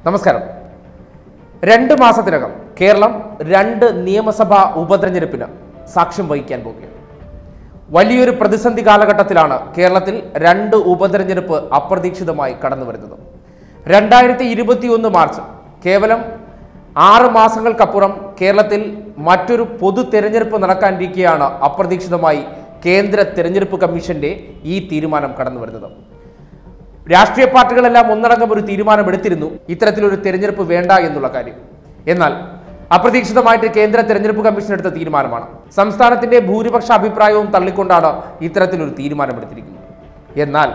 നമസ്കാരം രണ്ട് മാസത്തിനകം കേരളം രണ്ട് നിയമസഭാ ഉപതെരഞ്ഞെടുപ്പിന് സാക്ഷ്യം വഹിക്കാൻ പോകുകയാണ് വലിയൊരു പ്രതിസന്ധി കാലഘട്ടത്തിലാണ് കേരളത്തിൽ രണ്ട് ഉപതെരഞ്ഞെടുപ്പ് അപ്രതീക്ഷിതമായി കടന്നു വരുന്നത് രണ്ടായിരത്തി ഇരുപത്തിയൊന്ന് മാർച്ച് കേവലം ആറ് മാസങ്ങൾക്കപ്പുറം കേരളത്തിൽ മറ്റൊരു പൊതു തെരഞ്ഞെടുപ്പ് നടക്കാനിരിക്കെയാണ് അപ്രതീക്ഷിതമായി കേന്ദ്ര തെരഞ്ഞെടുപ്പ് കമ്മീഷന്റെ ഈ തീരുമാനം കടന്നു വരുന്നത് രാഷ്ട്രീയ പാർട്ടികളെല്ലാം ഒന്നടങ്കം ഒരു തീരുമാനമെടുത്തിരുന്നു ഇത്തരത്തിലൊരു തെരഞ്ഞെടുപ്പ് വേണ്ട എന്നുള്ള കാര്യം എന്നാൽ അപ്രതീക്ഷിതമായിട്ട് കേന്ദ്ര തെരഞ്ഞെടുപ്പ് കമ്മീഷൻ എടുത്ത തീരുമാനമാണ് സംസ്ഥാനത്തിന്റെ ഭൂരിപക്ഷ അഭിപ്രായവും തള്ളിക്കൊണ്ടാണ് ഇത്തരത്തിലൊരു തീരുമാനമെടുത്തിരിക്കുന്നത് എന്നാൽ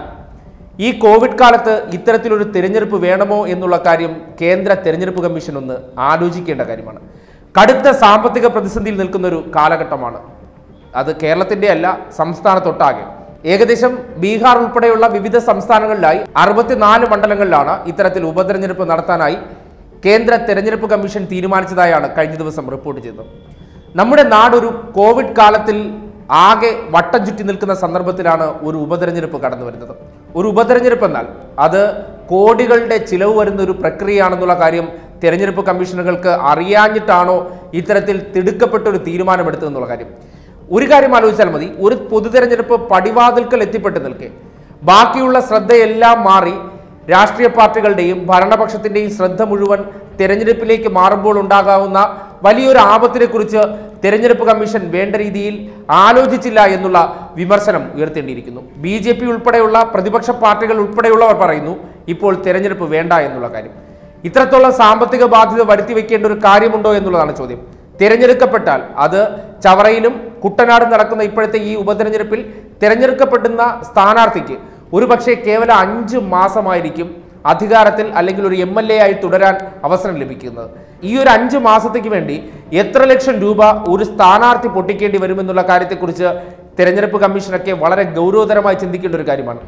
ഈ കോവിഡ് കാലത്ത് ഇത്തരത്തിലൊരു തെരഞ്ഞെടുപ്പ് വേണമോ എന്നുള്ള കാര്യം കേന്ദ്ര തെരഞ്ഞെടുപ്പ് കമ്മീഷൻ ഒന്ന് ആലോചിക്കേണ്ട കാര്യമാണ് കടുത്ത സാമ്പത്തിക പ്രതിസന്ധിയിൽ നിൽക്കുന്ന ഒരു കാലഘട്ടമാണ് അത് കേരളത്തിന്റെ അല്ല സംസ്ഥാനത്തൊട്ടാകെ ഏകദേശം ബീഹാർ ഉൾപ്പെടെയുള്ള വിവിധ സംസ്ഥാനങ്ങളിലായി അറുപത്തിനാല് മണ്ഡലങ്ങളിലാണ് ഇത്തരത്തിൽ ഉപതെരഞ്ഞെടുപ്പ് നടത്താനായി കേന്ദ്ര തെരഞ്ഞെടുപ്പ് കമ്മീഷൻ തീരുമാനിച്ചതായാണ് കഴിഞ്ഞ ദിവസം റിപ്പോർട്ട് ചെയ്തത് നമ്മുടെ നാടൊരു കോവിഡ് കാലത്തിൽ ആകെ വട്ടം ചുറ്റി നിൽക്കുന്ന സന്ദർഭത്തിലാണ് ഒരു ഉപതെരഞ്ഞെടുപ്പ് കടന്നു വരുന്നത് ഒരു ഉപതെരഞ്ഞെടുപ്പ് എന്നാൽ അത് കോടികളുടെ ചിലവ് വരുന്ന ഒരു പ്രക്രിയയാണെന്നുള്ള കാര്യം തെരഞ്ഞെടുപ്പ് കമ്മീഷനുകൾക്ക് അറിയാഞ്ഞിട്ടാണോ ഇത്തരത്തിൽ തിടുക്കപ്പെട്ട ഒരു തീരുമാനമെടുത്തതെന്നുള്ള കാര്യം ഒരു കാര്യം ആലോചിച്ചാൽ മതി ഒരു പൊതു തെരഞ്ഞെടുപ്പ് പടിവാതിൽക്കൽ എത്തിപ്പെട്ട് നിൽക്കെ ബാക്കിയുള്ള ശ്രദ്ധയെല്ലാം മാറി രാഷ്ട്രീയ പാർട്ടികളുടെയും ഭരണപക്ഷത്തിന്റെയും ശ്രദ്ധ മുഴുവൻ തെരഞ്ഞെടുപ്പിലേക്ക് മാറുമ്പോൾ ഉണ്ടാകാവുന്ന വലിയൊരു ആപത്തിനെ കുറിച്ച് തെരഞ്ഞെടുപ്പ് കമ്മീഷൻ വേണ്ട രീതിയിൽ ആലോചിച്ചില്ല എന്നുള്ള വിമർശനം ഉയർത്തേണ്ടിയിരിക്കുന്നു ബി ജെ പി ഉൾപ്പെടെയുള്ള പ്രതിപക്ഷ പാർട്ടികൾ ഉൾപ്പെടെയുള്ളവർ പറയുന്നു ഇപ്പോൾ തെരഞ്ഞെടുപ്പ് വേണ്ട എന്നുള്ള കാര്യം ഇത്രത്തോളം സാമ്പത്തിക ബാധ്യത വരുത്തി വെക്കേണ്ട ഒരു കാര്യമുണ്ടോ എന്നുള്ളതാണ് ചോദ്യം തിരഞ്ഞെടുക്കപ്പെട്ടാൽ അത് ചവറയിലും കുട്ടനാടും നടക്കുന്ന ഇപ്പോഴത്തെ ഈ ഉപതെരഞ്ഞെടുപ്പിൽ തിരഞ്ഞെടുക്കപ്പെടുന്ന സ്ഥാനാർത്ഥിക്ക് ഒരു പക്ഷേ കേവലം അഞ്ച് മാസമായിരിക്കും അധികാരത്തിൽ അല്ലെങ്കിൽ ഒരു എം എൽ എ ആയി തുടരാൻ അവസരം ലഭിക്കുന്നത് ഈ ഒരു അഞ്ച് മാസത്തേക്ക് വേണ്ടി എത്ര ലക്ഷം രൂപ ഒരു സ്ഥാനാർത്ഥി പൊട്ടിക്കേണ്ടി വരുമെന്നുള്ള കാര്യത്തെക്കുറിച്ച് തെരഞ്ഞെടുപ്പ് കമ്മീഷനൊക്കെ വളരെ ഗൗരവതരമായി ചിന്തിക്കേണ്ട ഒരു കാര്യമാണ്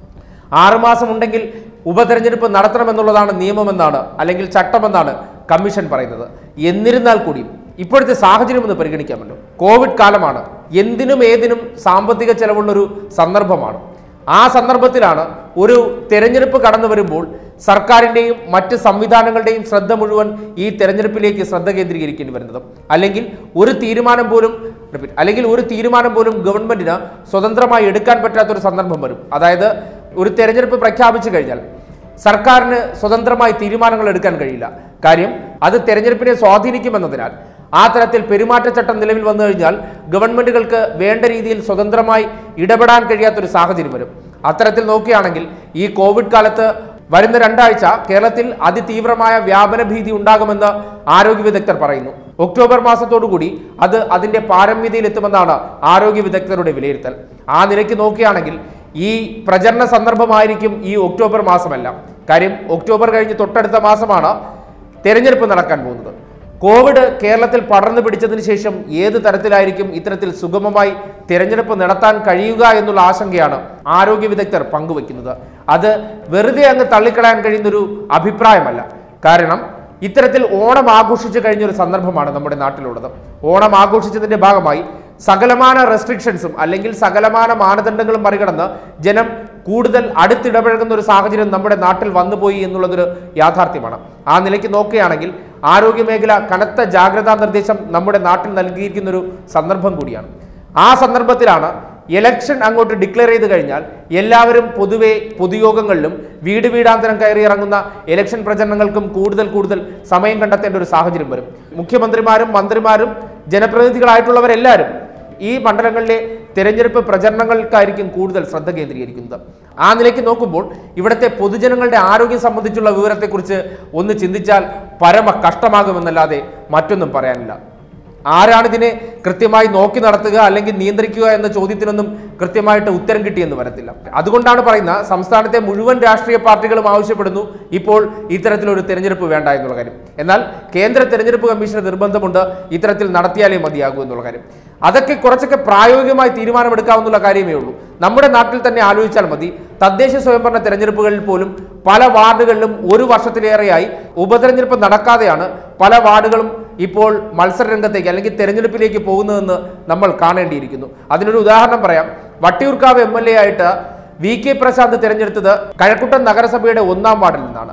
ആറുമാസം ഉണ്ടെങ്കിൽ ഉപതെരഞ്ഞെടുപ്പ് നടത്തണമെന്നുള്ളതാണ് നിയമമെന്നാണ് അല്ലെങ്കിൽ ചട്ടമെന്നാണ് കമ്മീഷൻ പറയുന്നത് എന്നിരുന്നാൽ കൂടിയും ഇപ്പോഴത്തെ സാഹചര്യം ഒന്ന് പരിഗണിക്കാമല്ലോ കോവിഡ് കാലമാണ് എന്തിനും ഏതിനും സാമ്പത്തിക ചെലവുള്ളൊരു സന്ദർഭമാണ് ആ സന്ദർഭത്തിലാണ് ഒരു തെരഞ്ഞെടുപ്പ് കടന്നു വരുമ്പോൾ സർക്കാരിൻ്റെയും മറ്റ് സംവിധാനങ്ങളുടെയും ശ്രദ്ധ മുഴുവൻ ഈ തെരഞ്ഞെടുപ്പിലേക്ക് ശ്രദ്ധ കേന്ദ്രീകരിക്കേണ്ടി വരുന്നത് അല്ലെങ്കിൽ ഒരു തീരുമാനം പോലും repeat, അല്ലെങ്കിൽ ഒരു തീരുമാനം പോലും ഗവൺമെന്റിന് സ്വതന്ത്രമായി എടുക്കാൻ പറ്റാത്തൊരു സന്ദർഭം വരും അതായത് ഒരു തെരഞ്ഞെടുപ്പ് പ്രഖ്യാപിച്ചു കഴിഞ്ഞാൽ സർക്കാരിന് സ്വതന്ത്രമായി തീരുമാനങ്ങൾ എടുക്കാൻ കഴിയില്ല കാര്യം അത് തെരഞ്ഞെടുപ്പിനെ സ്വാധീനിക്കുമെന്നതിനാൽ ആ തരത്തിൽ പെരുമാറ്റച്ചട്ടം നിലവിൽ വന്നു കഴിഞ്ഞാൽ ഗവൺമെന്റുകൾക്ക് വേണ്ട രീതിയിൽ സ്വതന്ത്രമായി ഇടപെടാൻ കഴിയാത്തൊരു സാഹചര്യം വരും അത്തരത്തിൽ നോക്കുകയാണെങ്കിൽ ഈ കോവിഡ് കാലത്ത് വരുന്ന രണ്ടാഴ്ച കേരളത്തിൽ അതിതീവ്രമായ വ്യാപന ഭീതി ഉണ്ടാകുമെന്ന് ആരോഗ്യ വിദഗ്ധർ പറയുന്നു ഒക്ടോബർ മാസത്തോടുകൂടി അത് അതിന്റെ പാരമ്യതയിലെത്തുമെന്നാണ് ആരോഗ്യ വിദഗ്ധരുടെ വിലയിരുത്തൽ ആ നിലയ്ക്ക് നോക്കുകയാണെങ്കിൽ ഈ പ്രചരണ സന്ദർഭമായിരിക്കും ഈ ഒക്ടോബർ മാസമല്ല കാര്യം ഒക്ടോബർ കഴിഞ്ഞ് തൊട്ടടുത്ത മാസമാണ് തെരഞ്ഞെടുപ്പ് നടക്കാൻ പോകുന്നത് കോവിഡ് കേരളത്തിൽ പടർന്നു പിടിച്ചതിന് ശേഷം ഏത് തരത്തിലായിരിക്കും ഇത്തരത്തിൽ സുഗമമായി തിരഞ്ഞെടുപ്പ് നടത്താൻ കഴിയുക എന്നുള്ള ആശങ്കയാണ് ആരോഗ്യ വിദഗ്ധർ പങ്കുവെക്കുന്നത് അത് വെറുതെ അങ്ങ് തള്ളിക്കളയാൻ കഴിയുന്നൊരു അഭിപ്രായമല്ല കാരണം ഇത്തരത്തിൽ ഓണം ആഘോഷിച്ചു കഴിഞ്ഞൊരു സന്ദർഭമാണ് നമ്മുടെ നാട്ടിലുള്ളത് ഓണം ആഘോഷിച്ചതിന്റെ ഭാഗമായി സകലമാന റെസ്ട്രിക്ഷൻസും അല്ലെങ്കിൽ സകലമാന മാനദണ്ഡങ്ങളും മറികടന്ന് ജനം കൂടുതൽ അടുത്തിടപഴകുന്ന ഒരു സാഹചര്യം നമ്മുടെ നാട്ടിൽ വന്നുപോയി എന്നുള്ളതൊരു യാഥാർത്ഥ്യമാണ് ആ നിലയ്ക്ക് നോക്കുകയാണെങ്കിൽ ആരോഗ്യ മേഖല കനത്ത ജാഗ്രതാ നിർദ്ദേശം നമ്മുടെ നാട്ടിൽ നൽകിയിരിക്കുന്ന ഒരു സന്ദർഭം കൂടിയാണ് ആ സന്ദർഭത്തിലാണ് ഇലക്ഷൻ അങ്ങോട്ട് ഡിക്ലെയർ ചെയ്ത് കഴിഞ്ഞാൽ എല്ലാവരും പൊതുവെ പൊതുയോഗങ്ങളിലും വീട് വീടാന്തരം കയറി ഇറങ്ങുന്ന ഇലക്ഷൻ പ്രചരണങ്ങൾക്കും കൂടുതൽ കൂടുതൽ സമയം കണ്ടെത്തേണ്ട ഒരു സാഹചര്യം വരും മുഖ്യമന്ത്രിമാരും മന്ത്രിമാരും ജനപ്രതിനിധികളായിട്ടുള്ളവരെല്ലാവരും ഈ മണ്ഡലങ്ങളിലെ തെരഞ്ഞെടുപ്പ് പ്രചരണങ്ങൾക്കായിരിക്കും കൂടുതൽ ശ്രദ്ധ കേന്ദ്രീകരിക്കുന്നത് ആ നിലയ്ക്ക് നോക്കുമ്പോൾ ഇവിടുത്തെ പൊതുജനങ്ങളുടെ ആരോഗ്യം സംബന്ധിച്ചുള്ള വിവരത്തെക്കുറിച്ച് ഒന്ന് ചിന്തിച്ചാൽ പരമ കഷ്ടമാകുമെന്നല്ലാതെ മറ്റൊന്നും പറയാനില്ല ആരാണിതിനെ കൃത്യമായി നോക്കി നടത്തുക അല്ലെങ്കിൽ നിയന്ത്രിക്കുക എന്ന ചോദ്യത്തിനൊന്നും കൃത്യമായിട്ട് ഉത്തരം കിട്ടിയെന്ന് വരത്തില്ല അതുകൊണ്ടാണ് പറയുന്ന സംസ്ഥാനത്തെ മുഴുവൻ രാഷ്ട്രീയ പാർട്ടികളും ആവശ്യപ്പെടുന്നു ഇപ്പോൾ ഇത്തരത്തിലൊരു തെരഞ്ഞെടുപ്പ് വേണ്ട എന്നുള്ള കാര്യം എന്നാൽ കേന്ദ്ര തെരഞ്ഞെടുപ്പ് കമ്മീഷന് നിർബന്ധമുണ്ട് ഇത്തരത്തിൽ നടത്തിയാലേ മതിയാകൂ എന്നുള്ള കാര്യം അതൊക്കെ കുറച്ചൊക്കെ പ്രായോഗികമായി തീരുമാനമെടുക്കാവുന്ന കാര്യമേ ഉള്ളൂ നമ്മുടെ നാട്ടിൽ തന്നെ ആലോചിച്ചാൽ മതി തദ്ദേശ സ്വയംഭരണ തെരഞ്ഞെടുപ്പുകളിൽ പോലും പല വാർഡുകളിലും ഒരു വർഷത്തിലേറെയായി ഉപതെരഞ്ഞെടുപ്പ് നടക്കാതെയാണ് പല വാർഡുകളും ഇപ്പോൾ മത്സര രംഗത്തേക്ക് അല്ലെങ്കിൽ തെരഞ്ഞെടുപ്പിലേക്ക് പോകുന്നതെന്ന് നമ്മൾ കാണേണ്ടിയിരിക്കുന്നു അതിനൊരു ഉദാഹരണം പറയാം വട്ടിയൂർക്കാവ് എം എൽ എ ആയിട്ട് വി കെ പ്രശാന്ത് തിരഞ്ഞെടുത്തത് കഴക്കൂട്ടം നഗരസഭയുടെ ഒന്നാം വാർഡിൽ നിന്നാണ്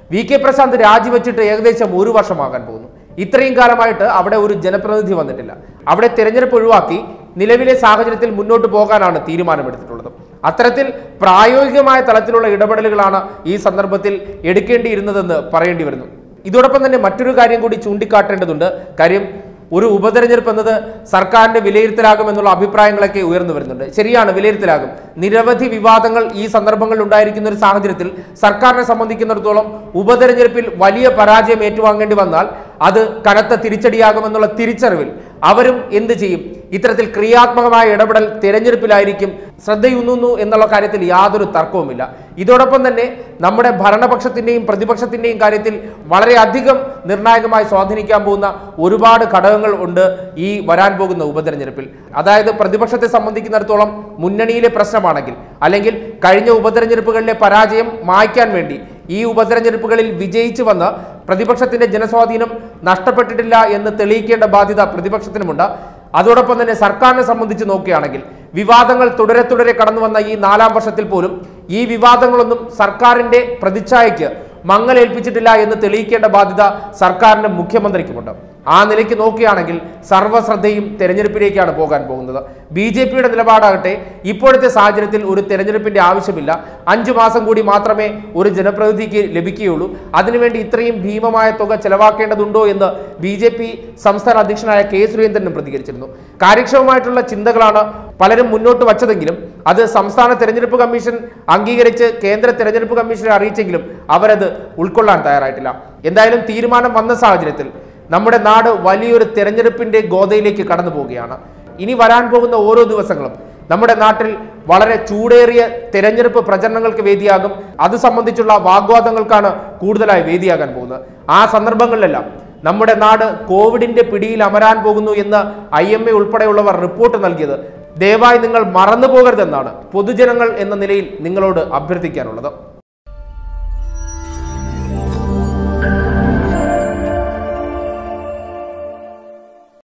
വി കെ പ്രശാന്ത് രാജിവെച്ചിട്ട് ഏകദേശം ഒരു വർഷമാകാൻ പോകുന്നു ഇത്രയും കാലമായിട്ട് അവിടെ ഒരു ജനപ്രതിനിധി വന്നിട്ടില്ല അവിടെ തിരഞ്ഞെടുപ്പ് ഒഴിവാക്കി നിലവിലെ സാഹചര്യത്തിൽ മുന്നോട്ട് പോകാനാണ് തീരുമാനമെടുത്തിട്ടുള്ളത് അത്തരത്തിൽ പ്രായോഗികമായ തലത്തിലുള്ള ഇടപെടലുകളാണ് ഈ സന്ദർഭത്തിൽ എടുക്കേണ്ടിയിരുന്നതെന്ന് പറയേണ്ടി വരുന്നു ഇതോടൊപ്പം തന്നെ മറ്റൊരു കാര്യം കൂടി ചൂണ്ടിക്കാട്ടേണ്ടതുണ്ട് കാര്യം ഒരു ഉപതെരഞ്ഞെടുപ്പ് എന്നത് സർക്കാരിന്റെ വിലയിരുത്തലാകുമെന്നുള്ള അഭിപ്രായങ്ങളൊക്കെ ഉയർന്നു വരുന്നുണ്ട് ശരിയാണ് വിലയിരുത്തലാകും നിരവധി വിവാദങ്ങൾ ഈ സന്ദർഭങ്ങളിൽ ഉണ്ടായിരിക്കുന്ന ഒരു സാഹചര്യത്തിൽ സർക്കാരിനെ സംബന്ധിക്കുന്നിടത്തോളം ഉപതെരഞ്ഞെടുപ്പിൽ വലിയ പരാജയം ഏറ്റുവാങ്ങേണ്ടി വന്നാൽ അത് കനത്ത തിരിച്ചടിയാകുമെന്നുള്ള തിരിച്ചറിവിൽ അവരും എന്ത് ചെയ്യും ഇത്തരത്തിൽ ക്രിയാത്മകമായ ഇടപെടൽ തിരഞ്ഞെടുപ്പിലായിരിക്കും ശ്രദ്ധയൂന്നുന്നു എന്നുള്ള കാര്യത്തിൽ യാതൊരു തർക്കവുമില്ല ഇതോടൊപ്പം തന്നെ നമ്മുടെ ഭരണപക്ഷത്തിന്റെയും പ്രതിപക്ഷത്തിന്റെയും കാര്യത്തിൽ വളരെയധികം നിർണായകമായി സ്വാധീനിക്കാൻ പോകുന്ന ഒരുപാട് ഘടകങ്ങൾ ഉണ്ട് ഈ വരാൻ പോകുന്ന ഉപതെരഞ്ഞെടുപ്പിൽ അതായത് പ്രതിപക്ഷത്തെ സംബന്ധിക്കുന്നിടത്തോളം മുന്നണിയിലെ പ്രശ്നമാണെങ്കിൽ അല്ലെങ്കിൽ കഴിഞ്ഞ ഉപതെരഞ്ഞെടുപ്പുകളിലെ പരാജയം മായ്ക്കാൻ വേണ്ടി ഈ ഉപതെരഞ്ഞെടുപ്പുകളിൽ വിജയിച്ചു വന്ന പ്രതിപക്ഷത്തിന്റെ ജനസ്വാധീനം നഷ്ടപ്പെട്ടിട്ടില്ല എന്ന് തെളിയിക്കേണ്ട ബാധ്യത പ്രതിപക്ഷത്തിനുമുണ്ട് അതോടൊപ്പം തന്നെ സർക്കാരിനെ സംബന്ധിച്ച് നോക്കുകയാണെങ്കിൽ വിവാദങ്ങൾ തുടരെ തുടരെ കടന്നു വന്ന ഈ നാലാം വർഷത്തിൽ പോലും ഈ വിവാദങ്ങളൊന്നും സർക്കാരിന്റെ പ്രതിച്ഛായയ്ക്ക് മങ്ങലേൽപ്പിച്ചിട്ടില്ല എന്ന് തെളിയിക്കേണ്ട ബാധ്യത സർക്കാരിന്റെ മുഖ്യമന്ത്രിക്കുമുണ്ട് ആ നിലയ്ക്ക് നോക്കുകയാണെങ്കിൽ സർവ്വശ്രദ്ധയും തെരഞ്ഞെടുപ്പിലേക്കാണ് പോകാൻ പോകുന്നത് ബി ജെ പിയുടെ നിലപാടാകട്ടെ ഇപ്പോഴത്തെ സാഹചര്യത്തിൽ ഒരു തെരഞ്ഞെടുപ്പിന്റെ ആവശ്യമില്ല അഞ്ചു മാസം കൂടി മാത്രമേ ഒരു ജനപ്രതിനിധിക്ക് ലഭിക്കുകയുള്ളൂ അതിനുവേണ്ടി ഇത്രയും ഭീമമായ തുക ചെലവാക്കേണ്ടതുണ്ടോ എന്ന് ബി ജെ പി സംസ്ഥാന അധ്യക്ഷനായ കെ സുരേന്ദ്രനും പ്രതികരിച്ചിരുന്നു കാര്യക്ഷമമായിട്ടുള്ള ചിന്തകളാണ് പലരും മുന്നോട്ട് വച്ചതെങ്കിലും അത് സംസ്ഥാന തെരഞ്ഞെടുപ്പ് കമ്മീഷൻ അംഗീകരിച്ച് കേന്ദ്ര തെരഞ്ഞെടുപ്പ് കമ്മീഷനെ അറിയിച്ചെങ്കിലും അവരത് ഉൾക്കൊള്ളാൻ തയ്യാറായിട്ടില്ല എന്തായാലും തീരുമാനം വന്ന സാഹചര്യത്തിൽ നമ്മുടെ നാട് വലിയൊരു തെരഞ്ഞെടുപ്പിന്റെ ഗോതയിലേക്ക് കടന്നു പോവുകയാണ് ഇനി വരാൻ പോകുന്ന ഓരോ ദിവസങ്ങളും നമ്മുടെ നാട്ടിൽ വളരെ ചൂടേറിയ തെരഞ്ഞെടുപ്പ് പ്രചരണങ്ങൾക്ക് വേദിയാകും അത് സംബന്ധിച്ചുള്ള വാഗ്വാദങ്ങൾക്കാണ് കൂടുതലായി വേദിയാകാൻ പോകുന്നത് ആ സന്ദർഭങ്ങളിലെല്ലാം നമ്മുടെ നാട് കോവിഡിന്റെ പിടിയിൽ അമരാൻ പോകുന്നു എന്ന് ഐ എം എ ഉൾപ്പെടെയുള്ളവർ റിപ്പോർട്ട് നൽകിയത് ദയവായി നിങ്ങൾ മറന്നു പോകരുതെന്നാണ് പൊതുജനങ്ങൾ എന്ന നിലയിൽ നിങ്ങളോട് അഭ്യർത്ഥിക്കാനുള്ളത്